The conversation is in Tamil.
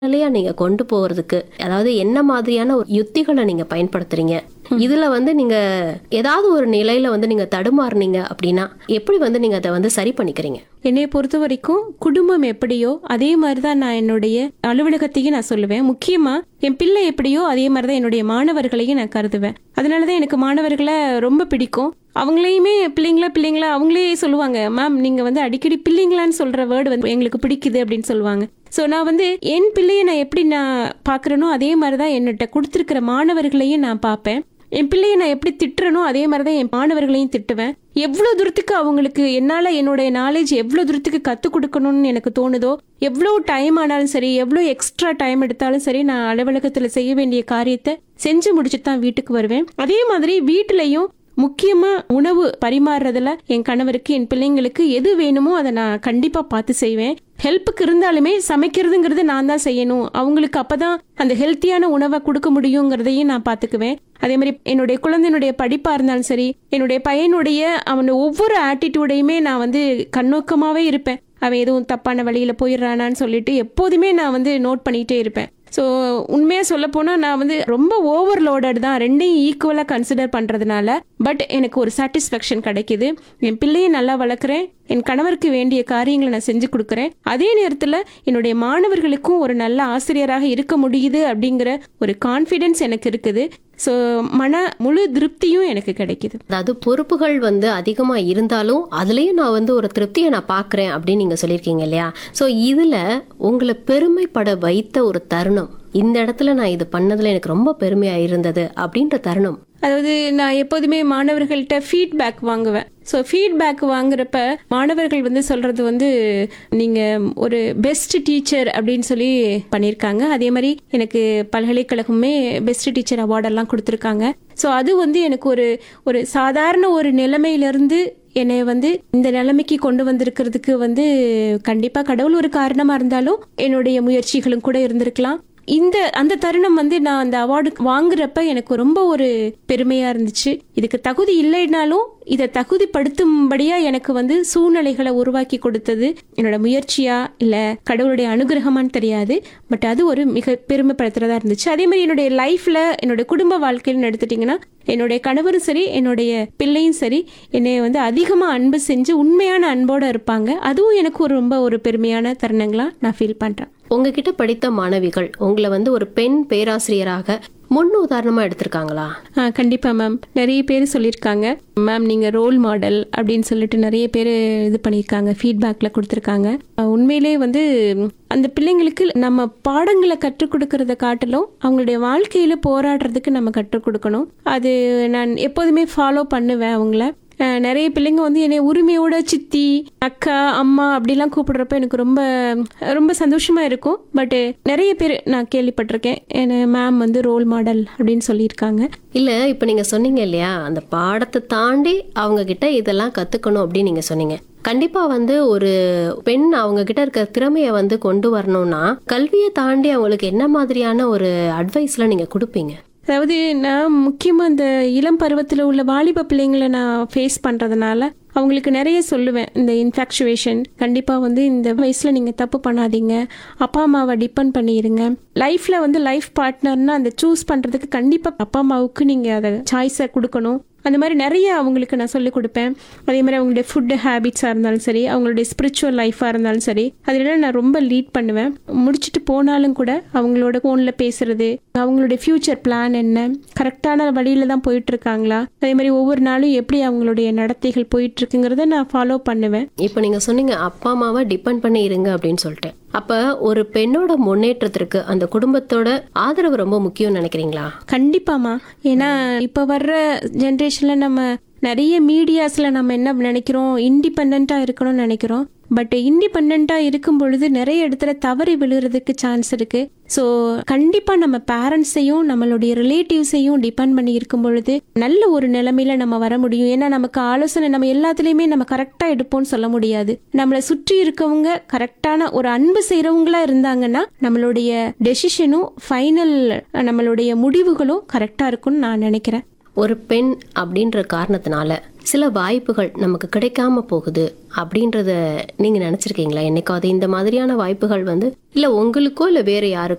நிலையா நீங்க கொண்டு போறதுக்கு அதாவது என்ன மாதிரியான ஒரு யுத்திகளை நீங்க பயன்படுத்துறீங்க இதுல வந்து நீங்க ஏதாவது ஒரு நிலையில வந்து நீங்க தடுமாறுனீங்க அப்படின்னா எப்படி வந்து நீங்க அதை வந்து சரி பண்ணிக்கிறீங்க என்னைய பொறுத்த வரைக்கும் குடும்பம் எப்படியோ அதே மாதிரி தான் நான் என்னுடைய அலுவலகத்தையும் நான் சொல்லுவேன் முக்கியமா என் பிள்ளை எப்படியோ அதே மாதிரி தான் என்னுடைய மாணவர்களையும் நான் கருதுவேன் அதனால தான் எனக்கு மாணவர்களை ரொம்ப பிடிக்கும் அவங்களையுமே பிள்ளைங்களா பிள்ளைங்களா அவங்களே சொல்லுவாங்க மேம் நீங்க வந்து அடிக்கடி பிள்ளைங்களான்னு சொல்ற வேர்டு வந்து எங்களுக்கு பிடிக்குது அப்படின்னு சொல்லுவாங்க ஸோ நான் வந்து என் பிள்ளையை நான் எப்படி நான் பார்க்குறேனோ அதே மாதிரி தான் என்னட்ட கொடுத்துருக்கிற மாணவர்களையும் நான் பார்ப்பேன் என் பிள்ளையை நான் எப்படி திட்டுறனோ அதே மாதிரி தான் என் மாணவர்களையும் திட்டுவேன் எவ்வளோ தூரத்துக்கு அவங்களுக்கு என்னால் என்னுடைய நாலேஜ் எவ்வளோ தூரத்துக்கு கற்றுக் கொடுக்கணும்னு எனக்கு தோணுதோ எவ்வளோ டைம் ஆனாலும் சரி எவ்வளோ எக்ஸ்ட்ரா டைம் எடுத்தாலும் சரி நான் அலுவலகத்தில் செய்ய வேண்டிய காரியத்தை செஞ்சு முடிச்சுட்டு தான் வீட்டுக்கு வருவேன் அதே மாதிரி வீட்டிலையும் முக்கியமா உணவு பரிமாறுறதுல என் கணவருக்கு என் பிள்ளைங்களுக்கு எது வேணுமோ அதை நான் கண்டிப்பா பார்த்து செய்வேன் ஹெல்ப்புக்கு இருந்தாலுமே சமைக்கிறதுங்கிறது நான் தான் செய்யணும் அவங்களுக்கு அப்பதான் அந்த ஹெல்த்தியான உணவை கொடுக்க முடியுங்கிறதையும் நான் பார்த்துக்குவேன் அதே மாதிரி என்னுடைய குழந்தையினுடைய படிப்பா இருந்தாலும் சரி என்னுடைய பையனுடைய அவன் ஒவ்வொரு ஆட்டிடியூடையுமே நான் வந்து கண்ணோக்கமாவே இருப்பேன் அவன் எதுவும் தப்பான வழியில போயிடுறானான்னு சொல்லிட்டு எப்போதுமே நான் வந்து நோட் பண்ணிட்டே இருப்பேன் ஸோ உண்மையாக சொல்ல போனால் நான் வந்து ரொம்ப ஓவர்லோடட் தான் ரெண்டையும் ஈக்குவலாக கன்சிடர் பண்ணுறதுனால பட் எனக்கு ஒரு சாட்டிஸ்ஃபேக்ஷன் கிடைக்குது என் பிள்ளையை நல்லா வளர்க்குறேன் என் கணவருக்கு வேண்டிய காரியங்களை நான் செஞ்சு கொடுக்குறேன் அதே நேரத்தில் என்னுடைய மாணவர்களுக்கும் ஒரு நல்ல ஆசிரியராக இருக்க முடியுது அப்படிங்கிற ஒரு கான்ஃபிடென்ஸ் எனக்கு இருக்குது ஸோ மன முழு திருப்தியும் எனக்கு கிடைக்குது அதாவது பொறுப்புகள் வந்து அதிகமா இருந்தாலும் அதுலயும் நான் வந்து ஒரு திருப்தியை நான் பார்க்கறேன் அப்படின்னு நீங்க சொல்லியிருக்கீங்க இல்லையா ஸோ இதுல உங்களை பெருமைப்பட வைத்த ஒரு தருணம் இந்த இடத்துல நான் இது பண்ணதுல எனக்கு ரொம்ப பெருமையா இருந்தது அப்படின்ற தருணம் அதாவது நான் எப்போதுமே மாணவர்கள்ட்ட ஃபீட்பேக் வாங்குவேன் ஸோ ஃபீட்பேக் வாங்குறப்ப மாணவர்கள் வந்து சொல்றது வந்து நீங்க ஒரு பெஸ்ட் டீச்சர் அப்படின்னு சொல்லி பண்ணியிருக்காங்க அதே மாதிரி எனக்கு பல்கலைக்கழகமே பெஸ்ட் டீச்சர் அவார்டெல்லாம் கொடுத்துருக்காங்க ஸோ அது வந்து எனக்கு ஒரு ஒரு சாதாரண ஒரு நிலைமையிலிருந்து என்னை வந்து இந்த நிலைமைக்கு கொண்டு வந்திருக்கிறதுக்கு வந்து கண்டிப்பாக கடவுள் ஒரு காரணமாக இருந்தாலும் என்னுடைய முயற்சிகளும் கூட இருந்திருக்கலாம் இந்த அந்த தருணம் வந்து நான் அந்த அவார்டு வாங்குறப்ப எனக்கு ரொம்ப ஒரு பெருமையா இருந்துச்சு இதுக்கு தகுதி இல்லைனாலும் இதை தகுதிப்படுத்தும்படியா எனக்கு வந்து சூழ்நிலைகளை உருவாக்கி கொடுத்தது என்னோட முயற்சியா இல்ல கடவுளுடைய அனுகிரகமான்னு தெரியாது பட் அது ஒரு மிக பெருமைப்படுத்துறதா இருந்துச்சு அதே மாதிரி என்னுடைய லைஃப்ல என்னோட குடும்ப வாழ்க்கைன்னு எடுத்துட்டீங்கன்னா என்னுடைய கணவரும் சரி என்னுடைய பிள்ளையும் சரி என்னை வந்து அதிகமா அன்பு செஞ்சு உண்மையான அன்போட இருப்பாங்க அதுவும் எனக்கு ஒரு ரொம்ப ஒரு பெருமையான தருணங்களா நான் ஃபீல் பண்றேன் உங்ககிட்ட படித்த மாணவிகள் உங்களை வந்து ஒரு பெண் பேராசிரியராக முன் உதாரணமா எடுத்திருக்காங்களா ஆ கண்டிப்பாக மேம் நிறைய பேர் சொல்லியிருக்காங்க மேம் நீங்கள் ரோல் மாடல் அப்படின்னு சொல்லிட்டு நிறைய பேர் இது பண்ணியிருக்காங்க ஃபீட்பேக்கில் கொடுத்துருக்காங்க ஆ, உண்மையிலே வந்து ம், அந்த பிள்ளைங்களுக்கு நம்ம பாடங்களை கற்றுக் கொடுக்கறத காட்டிலும் அவங்களுடைய வாழ்க்கையில் போராடுறதுக்கு நம்ம கற்றுக் கொடுக்கணும் அது நான் எப்போதுமே ஃபாலோ பண்ணுவேன் அவங்கள அஹ் நிறைய பிள்ளைங்க வந்து என்னை உரிமையோட சித்தி அக்கா அம்மா அப்படிலாம் கூப்பிடுறப்ப எனக்கு ரொம்ப ரொம்ப சந்தோஷமா இருக்கும் பட் நிறைய பேர் நான் கேள்விப்பட்டிருக்கேன் என்ன மேம் வந்து ரோல் மாடல் அப்படின்னு சொல்லியிருக்காங்க இல்ல இப்ப நீங்க சொன்னீங்க இல்லையா அந்த பாடத்தை தாண்டி அவங்க கிட்ட இதெல்லாம் கத்துக்கணும் அப்படின்னு நீங்க சொன்னீங்க கண்டிப்பா வந்து ஒரு பெண் அவங்க கிட்ட இருக்க திறமைய வந்து கொண்டு வரணும்னா கல்வியை தாண்டி அவங்களுக்கு என்ன மாதிரியான ஒரு அட்வைஸ்லாம் நீங்க கொடுப்பீங்க அதாவது நான் முக்கியமாக இந்த இளம் பருவத்தில் உள்ள வாலிப பிள்ளைங்களை நான் ஃபேஸ் பண்ணுறதுனால அவங்களுக்கு நிறைய சொல்லுவேன் இந்த இன்ஃபாக்சுவேஷன் கண்டிப்பாக வந்து இந்த வயசில் நீங்கள் தப்பு பண்ணாதீங்க அப்பா அம்மாவை டிபெண்ட் பண்ணிடுங்க லைஃப்பில் வந்து லைஃப் பார்ட்னர்னா அந்த சூஸ் பண்ணுறதுக்கு கண்டிப்பாக அப்பா அம்மாவுக்கு நீங்கள் அதை சாய்ஸை கொடுக்கணும் அந்த மாதிரி நிறைய அவங்களுக்கு நான் சொல்லிக் கொடுப்பேன் அதே மாதிரி அவங்களுடைய ஃபுட் ஹேபிட்ஸாக இருந்தாலும் சரி அவங்களுடைய ஸ்பிரிச்சுவல் லைஃபாக இருந்தாலும் சரி அதிலெல்லாம் நான் ரொம்ப லீட் பண்ணுவேன் முடிச்சுட்டு போனாலும் கூட அவங்களோட ஃபோனில் பேசுறது அவங்களுடைய ஃப்யூச்சர் பிளான் என்ன கரெக்டான வழியில தான் போயிட்டு இருக்காங்களா அதே மாதிரி ஒவ்வொரு நாளும் எப்படி அவங்களுடைய நடத்தைகள் போயிட்டு இருக்குங்கிறத நான் ஃபாலோ பண்ணுவேன் இப்போ நீங்க சொன்னீங்க அப்பா அம்மாவை டிபெண்ட் பண்ணி இருங்க அப்படின்னு சொல்லிட்டு அப்ப ஒரு பெண்ணோட முன்னேற்றத்திற்கு அந்த குடும்பத்தோட ஆதரவு ரொம்ப முக்கியம் நினைக்கிறீங்களா கண்டிப்பாமா ஏன்னா இப்போ வர்ற ஜென்ரேஷனில் நம்ம நிறைய மீடியாஸில் நம்ம என்ன நினைக்கிறோம் இண்டிபெண்ட்டாக இருக்கணும்னு நினைக்கிறோம் பட் இண்டிபெண்ட்டாக இருக்கும் பொழுது நிறைய இடத்துல தவறி விழுறதுக்கு சான்ஸ் இருக்கு ஸோ கண்டிப்பாக நம்ம பேரண்ட்ஸையும் நம்மளுடைய ரிலேட்டிவ்ஸையும் டிபெண்ட் பண்ணி இருக்கும் பொழுது நல்ல ஒரு நிலைமையில நம்ம வர முடியும் ஏன்னா நமக்கு ஆலோசனை நம்ம எல்லாத்துலேயுமே நம்ம கரெக்டாக எடுப்போம்னு சொல்ல முடியாது நம்மளை சுற்றி இருக்கவங்க கரெக்டான ஒரு அன்பு செய்கிறவங்களா இருந்தாங்கன்னா நம்மளுடைய டெசிஷனும் ஃபைனல் நம்மளுடைய முடிவுகளும் கரெக்டாக இருக்கும்னு நான் நினைக்கிறேன் ஒரு பெண் அப்படின்ற காரணத்தினால சில வாய்ப்புகள் நமக்கு கிடைக்காம போகுது அப்படின்றத நீங்க நினைச்சிருக்கீங்களா என்னைக்காவது இந்த மாதிரியான வாய்ப்புகள் வந்து இல்ல உங்களுக்கோ இல்ல வேற யாருக்கோ